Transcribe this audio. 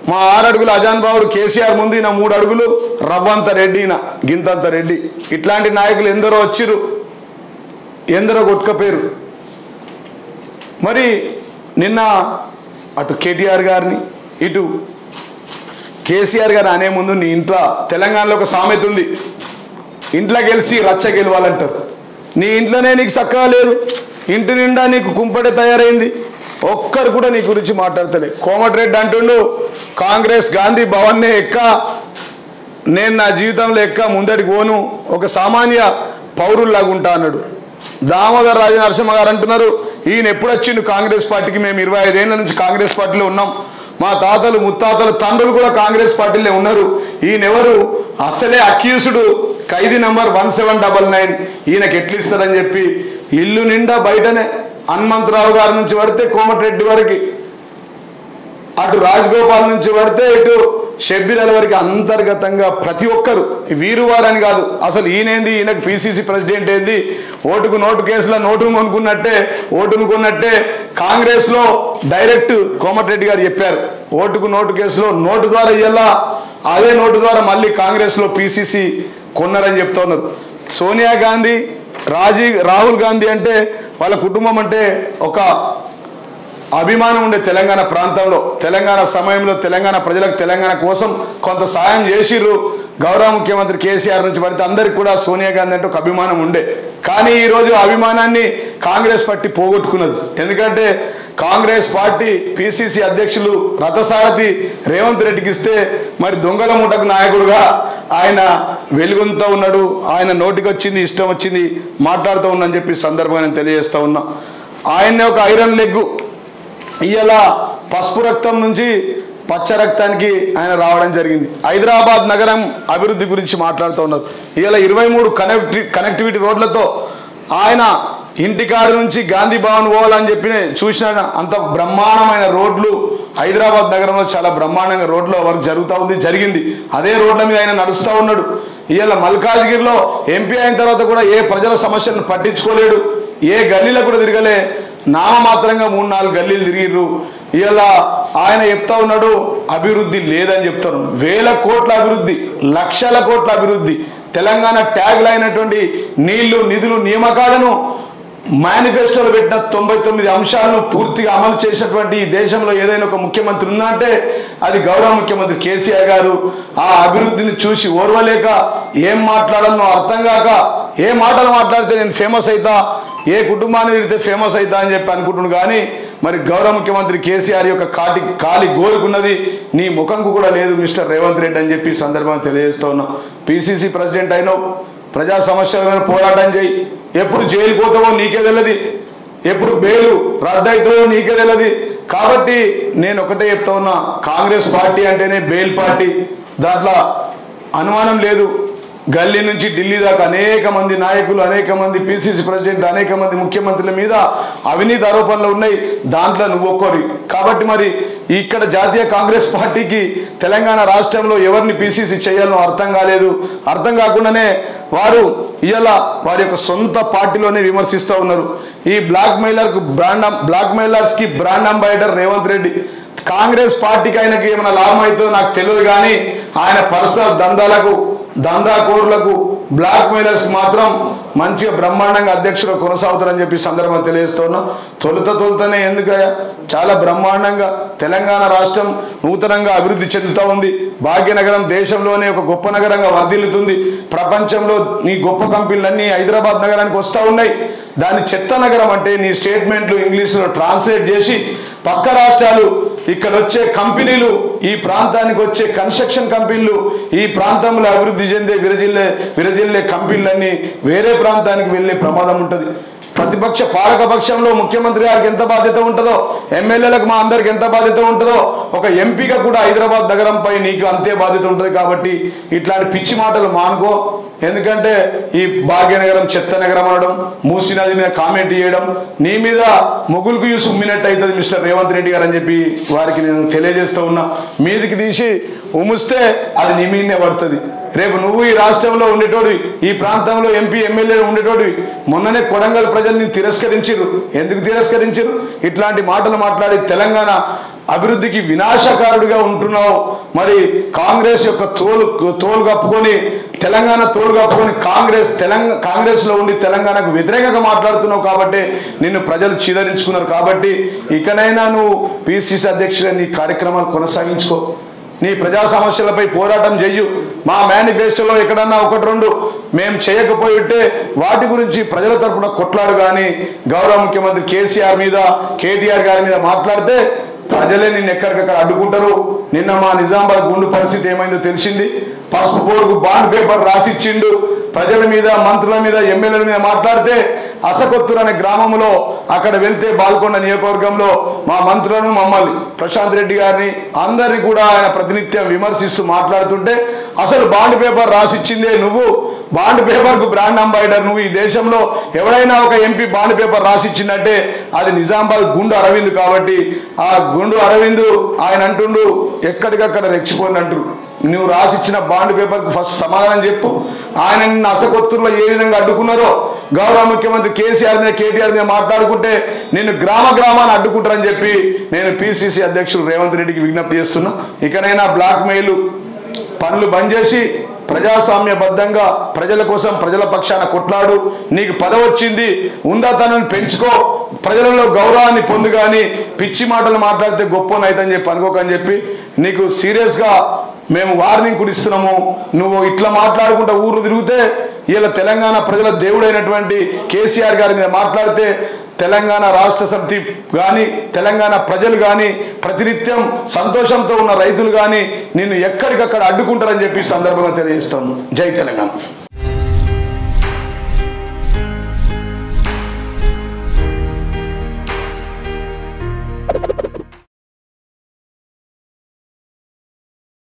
మా ఆరు అడుగులు అజాన్ బాబుడు కేసీఆర్ ముందు ఈయన మూడు అడుగులు రవ్వంత రెడ్డి ఈయన గింతంత రెడ్డి ఇట్లాంటి నాయకులు ఎందరో వచ్చిర్రు ఎందరో కొట్టుకపోయారు మరి నిన్న అటు కేటీఆర్ గారిని ఇటు కేసీఆర్ గారు అనే ముందు నీ ఇంట్లో తెలంగాణలో ఒక సామెత ఉంది ఇంట్లో గెలిచి రచ్చ గెలవాలంటారు నీ ఇంట్లోనే నీకు చక్కగా లేదు ఇంటి నిండా నీకు కుంపటే తయారైంది ఒక్కరు కూడా నీ గురించి మాట్లాడతలే కోమటిరెడ్డి అంటుండు కాంగ్రెస్ గాంధీ భవన్నే ఎక్క నేను నా జీవితంలో ఎక్క ముందడికి పోను ఒక సామాన్య పౌరుల్లాగా ఉంటా అన్నాడు దామోదర్ రాజ నరసింహ గారు అంటున్నారు ఈయన ఎప్పుడు వచ్చిండు కాంగ్రెస్ పార్టీకి మేము ఇరవై ఐదేళ్ల నుంచి కాంగ్రెస్ పార్టీలో ఉన్నాం మా తాతలు ముత్తాతలు తండ్రులు కూడా కాంగ్రెస్ పార్టీలో ఉన్నారు ఈయన ఎవరు అసలే అక్యూసుడు ఖైదీ number one seven double nine ఈయనకి ఎట్లు ఇస్తారని చెప్పి ఇల్లు నిండా బయటనే హనుమంతరావు గారి నుంచి పడితే కోమటిరెడ్డి వరకు అటు రాజగోపాల్ నుంచి పడితే ఇటు షబ్బీర్ అలీ వరకు అంతర్గతంగా ప్రతి ఒక్కరు వీరు వారని కాదు అసలు ఈయనేంది ఈయనకు పిసిసి ప్రెసిడెంట్ ఏంది ఓటుకు నోటు కేసులో నోటును కొనుక్కున్నట్టే ఓటును కొన్నట్టే కాంగ్రెస్ లో డైరెక్ట్ కోమటిరెడ్డి గారు చెప్పారు ఓటుకు నోటు కేసులో నోటు ద్వారా ఇయ్యాలా అదే నోటు ద్వారా మళ్ళీ కాంగ్రెస్ లో పిసిసి కొన్నారని చెప్తా ఉన్నారు సోనియా గాంధీ రాజీ రాహుల్ గాంధీ అంటే వాళ్ళ కుటుంబం అంటే ఒక అభిమానం ఉండే తెలంగాణ ప్రాంతంలో తెలంగాణ సమయంలో తెలంగాణ ప్రజలకు తెలంగాణ కోసం కొంత సాయం చేసిర్రు గౌరవ ముఖ్యమంత్రి కేసీఆర్ నుంచి పడితే అందరికి కూడా సోనియా గాంధీ అంటే ఒక అభిమానం ఉండే కానీ ఈరోజు ఆ అభిమానాన్ని కాంగ్రెస్ పార్టీ పోగొట్టుకున్నది ఎందుకంటే కాంగ్రెస్ పార్టీ పిసిసి అధ్యక్షులు రథసారథి రేవంత్ రెడ్డికి ఇస్తే మరి దొంగల ముఠకు నాయకుడుగా ఆయన వెలుగుంతో ఉన్నాడు ఆయన నోటికి వచ్చింది ఇష్టం వచ్చింది మాట్లాడుతూ ఉన్నని చెప్పి సందర్భంగా నేను తెలియజేస్తా ఉన్నా ఆయన్నే ఒక ఐరన్ లెగ్గు ఇవాళ పసుపు రక్తం నుంచి పచ్చ రక్తానికి ఆయన రావడం జరిగింది హైదరాబాద్ నగరం అభివృద్ధి గురించి మాట్లాడుతూ ఉన్నారు ఇవాళ ఇరవై మూడు కనెక్టి కనెక్టివిటీ రోడ్లతో ఆయన ఇంటికాడ నుంచి గాంధీ భవన్ పోవాలని చెప్పి చూసిన అంత బ్రహ్మాండమైన రోడ్లు హైదరాబాద్ నగరంలో చాలా బ్రహ్మాండంగా రోడ్ల వర్క్ జరుగుతూ ఉంది జరిగింది అదే రోడ్ల మీద ఆయన నడుస్తూ ఉన్నాడు ఇవాళ మల్కాజ్గిరిలో ఎంపీ అయిన తర్వాత కూడా ఏ ప్రజల సమస్యలను పట్టించుకోలేడు ఏ గల్లీలో కూడా తిరగలే నామమాత్రంగా మూడు నాలుగు గల్లీలు తిరిగిర్రు ఇలా ఆయన చెప్తా ఉన్నాడు అభివృద్ధి లేదని చెప్తారు వేల కోట్ల అభివృద్ధి లక్షల కోట్ల అభివృద్ధి తెలంగాణ ట్యాగ్లు అయినటువంటి నీళ్లు నిధులు నియామకాలను మేనిఫెస్టోలో పెట్టిన తొంభై తొమ్మిది అంశాలను పూర్తిగా అమలు చేసినటువంటి ఈ దేశంలో ఏదైనా ఒక ముఖ్యమంత్రి ఉందంటే అది గౌరవ ముఖ్యమంత్రి కేసీఆర్ గారు ఆ అభివృద్ధిని చూసి ఓర్వలేక ఏం మాట్లాడాలనో అర్థం కాక ఏ మాటలు మాట్లాడితే నేను ఫేమస్ అవుతా ఏ కుటుంబాన్ని తిడితే ఫేమస్ అవుతా అని చెప్పి అనుకుంటున్నాను కానీ మరి గౌరవ ముఖ్యమంత్రి కేసీఆర్ యొక్క కాటి కాలి గోరుకున్నది నీ ముఖంకు కూడా లేదు మిస్టర్ రేవంత్ రెడ్డి అని చెప్పి ఈ సందర్భంగా తెలియజేస్తా ఉన్నా పిసిసి ప్రెసిడెంట్ అయినావు ప్రజా సమస్యల మీద పోరాటం చేయి ఎప్పుడు జైలు పోతావో నీకే తెలియదు ఎప్పుడు బెయిలు రద్దవుతుందో నీకే తెలియదు కాబట్టి నేను ఒకటే చెప్తా ఉన్నా కాంగ్రెస్ పార్టీ అంటేనే బెయిల్ పార్టీ దాంట్లో అనుమానం లేదు గల్లీ నుంచి ఢిల్లీ దాకా అనేక మంది నాయకులు అనేక మంది పిసిసి ప్రెసిడెంట్ అనేక మంది ముఖ్యమంత్రుల మీద అవినీతి ఆరోపణలు ఉన్నాయి దాంట్లో నువ్వు ఒక్కరి కాబట్టి మరి ఇక్కడ జాతీయ కాంగ్రెస్ పార్టీకి తెలంగాణ రాష్ట్రంలో ఎవరిని పిసిసి చేయాలో అర్థం కాలేదు అర్థం కాకుండానే వారు ఇలా వారి యొక్క సొంత పార్టీలోనే విమర్శిస్తూ ఉన్నారు ఈ బ్లాక్ మెయిలర్కు బ్రాండ్ బ్లాక్ మెయిలర్స్కి బ్రాండ్ అంబాసిడర్ రేవంత్ రెడ్డి కాంగ్రెస్ పార్టీకి ఆయనకి ఏమైనా లాభం అవుతుందో నాకు తెలియదు కానీ ఆయన పర్సనల్ దందాలకు దందాకోరులకు బ్లాక్ మెయిలర్స్ మాత్రం మంచిగా బ్రహ్మాండంగా అధ్యక్షుడు కొనసాగుతారని చెప్పి ఈ సందర్భంగా తెలియజేస్తున్నాం తొలుత తొలుతనే ఎందుకయ్యా చాలా బ్రహ్మాండంగా తెలంగాణ రాష్ట్రం నూతనంగా అభివృద్ధి చెందుతూ ఉంది భాగ్యనగరం దేశంలోనే ఒక గొప్ప నగరంగా వర్ధిల్లుతుంది ప్రపంచంలో నీ గొప్ప కంపెనీలన్నీ హైదరాబాద్ నగరానికి వస్తూ ఉన్నాయి దాని చెత్త నగరం అంటే నీ స్టేట్మెంట్లు ఇంగ్లీష్లో ట్రాన్స్లేట్ చేసి పక్క రాష్ట్రాలు ఇక్కడ వచ్చే కంపెనీలు ఈ ప్రాంతానికి వచ్చే కన్స్ట్రక్షన్ కంపెనీలు ఈ ప్రాంతంలో అభివృద్ధి చెందే విరజిల్లే విరజిల్లే కంపెనీలన్నీ వేరే ప్రాంతానికి వెళ్ళే ప్రమాదం ఉంటుంది ప్రతిపక్ష పాలక పక్షంలో ముఖ్యమంత్రి గారికి ఎంత బాధ్యత ఉంటుందో ఎమ్మెల్యేలకు మా అందరికి ఎంత బాధ్యత ఉంటుందో ఒక ఎంపీగా కూడా హైదరాబాద్ నగరంపై నీకు అంతే బాధ్యత ఉంటుంది కాబట్టి ఇట్లాంటి పిచ్చి మాటలు మానుకో ఎందుకంటే ఈ భాగ్యనగరం చెత్త నగరం అనడం మూసీ నది మీద కామెంట్ చేయడం నీ మీద మొగులకు యూస్ ఉమ్మినట్టు అవుతుంది మిస్టర్ రేవంత్ రెడ్డి గారు అని చెప్పి వారికి నేను తెలియజేస్తూ ఉన్నా మీదికి తీసి ఉమ్మిస్తే అది నీ మీదనే పడుతుంది రేపు నువ్వు ఈ రాష్ట్రంలో ఉండేటోడివి ఈ ప్రాంతంలో ఎంపీ ఎమ్మెల్యే ఉండేటోడివి మొన్ననే కొడంగల్ ప్రజల్ని తిరస్కరించారు ఎందుకు తిరస్కరించారు ఇట్లాంటి మాటలు మాట్లాడి తెలంగాణ అభివృద్ధికి వినాశకారుడిగా ఉంటున్నావు మరి కాంగ్రెస్ యొక్క తోలు తోలు కప్పుకొని తెలంగాణ తోలు కప్పుకొని కాంగ్రెస్ తెలంగాణ కాంగ్రెస్లో ఉండి తెలంగాణకు వ్యతిరేకంగా మాట్లాడుతున్నావు కాబట్టి నిన్ను ప్రజలు చీదరించుకున్నారు కాబట్టి ఇకనైనా నువ్వు పిసిసి అధ్యక్షుడిగా నీ కార్యక్రమాలు కొనసాగించుకో నీ ప్రజా సమస్యలపై పోరాటం చెయ్యు మా మేనిఫెస్టోలో ఎక్కడన్నా ఒకటి రెండు మేము చేయకపోయి ఉంటే వాటి గురించి ప్రజల తరపున కొట్లాడు కానీ గౌరవ ముఖ్యమంత్రి కేసీఆర్ మీద కేటీఆర్ గారి మీద మాట్లాడితే ప్రజలే నిన్ను ఎక్కడికక్కడ అడ్డుకుంటారు నిన్న మా నిజామాబాద్ గుండు పరిస్థితి ఏమైందో తెలిసింది పసుపు బోర్డుకు బాండ్ పేపర్ రాసిచ్చిండు ప్రజల మీద మంత్రుల మీద ఎమ్మెల్యేల మీద మాట్లాడితే అసకొత్తూరు అనే గ్రామంలో అక్కడ వెళ్తే బాల్కొండ నియోజకవర్గంలో మా మంత్రులను మమ్మల్ని ప్రశాంత్ రెడ్డి గారిని అందరినీ కూడా ఆయన ప్రతినిత్యం విమర్శిస్తూ మాట్లాడుతుంటే అసలు బాండ్ పేపర్ రాసిచ్చిందే నువ్వు బాండ్ పేపర్కు బ్రాండ్ అంబాయిడర్ నువ్వు ఈ దేశంలో ఎవరైనా ఒక ఎంపీ బాండ్ పేపర్ రాసిచ్చిందంటే అది నిజామాబాద్ గుండు అరవింద్ కాబట్టి ఆ గుండు అరవింద్ ఆయన అంటుండు ఎక్కడికక్కడ రెచ్చిపోయింది అంటారు నువ్వు రాసిచ్చిన బాండ్ పేపర్కి ఫస్ట్ సమాధానం చెప్పు ఆయన నిన్న అసకొత్తుల్లో ఏ విధంగా అడ్డుకున్నారో గౌరవ ముఖ్యమంత్రి కేసీఆర్ మీద కేటీఆర్ మీద మాట్లాడుకుంటే నేను గ్రామ గ్రామాన్ని అడ్డుకుంటారని చెప్పి నేను పిసిసి అధ్యక్షుడు రేవంత్ రెడ్డికి విజ్ఞప్తి చేస్తున్నా ఇకనైనా బ్లాక్ మెయిల్ పనులు బంద్ చేసి ప్రజాస్వామ్యబద్ధంగా ప్రజల కోసం ప్రజల పక్షాన కొట్లాడు నీకు పదవి వచ్చింది ఉందాతనాన్ని పెంచుకో ప్రజలలో గౌరవాన్ని పొందు కానీ పిచ్చి మాటలు మాట్లాడితే గొప్పనైతని చెప్పి అనుకోకని చెప్పి నీకు సీరియస్గా మేము వార్నింగ్ కూడా ఇస్తున్నాము నువ్వు ఇట్లా మాట్లాడుకుంటా ఊరు తిరిగితే ఇలా తెలంగాణ ప్రజల దేవుడైనటువంటి కేసీఆర్ గారి మీద మాట్లాడితే తెలంగాణ రాష్ట్ర సమితి కానీ తెలంగాణ ప్రజలు కానీ ప్రతినిత్యం సంతోషంతో ఉన్న రైతులు కానీ నిన్ను ఎక్కడికక్కడ అడ్డుకుంటారని చెప్పి ఈ సందర్భంగా తెలియజేస్తాను జై తెలంగాణ